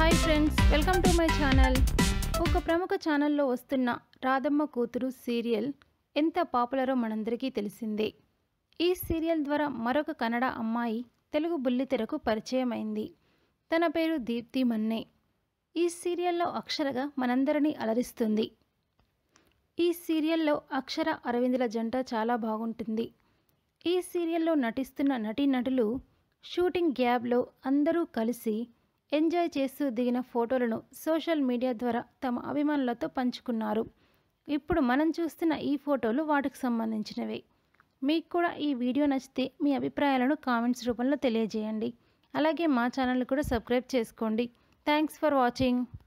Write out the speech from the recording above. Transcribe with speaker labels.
Speaker 1: hi friends welcome to my channel ఒక ప్రముఖ ఛానల్లో వస్తున్న రాధమ్మ కూతురు సీరియల్ ఎంత పాపులరో మనందరికీ తెలిసిందే ఈ సీరియల్ ద్వారా మరొక కన్నడ అమ్మాయి తెలుగు బుల్లితెరకు పరిచయం అయింది తన పేరు దీప్తి మన్నే ఈ సీరియల్లో అక్షరగా మనందరినీ అలరిస్తుంది ఈ సీరియల్లో అక్షర అరవిందుల జంట చాలా బాగుంటుంది ఈ సీరియల్లో నటిస్తున్న నటీనటులు షూటింగ్ గ్యాప్లో అందరూ కలిసి ఎంజాయ్ చేస్తూ దిగిన ఫోటోలను సోషల్ మీడియా ద్వారా తమ అభిమానులతో పంచుకున్నారు ఇప్పుడు మనం చూస్తున్న ఈ ఫోటోలు వాటికి సంబంధించినవే మీకు కూడా ఈ వీడియో నచ్చితే మీ అభిప్రాయాలను కామెంట్స్ రూపంలో తెలియజేయండి అలాగే మా ఛానల్ కూడా సబ్స్క్రైబ్ చేసుకోండి థ్యాంక్స్ ఫర్ వాచింగ్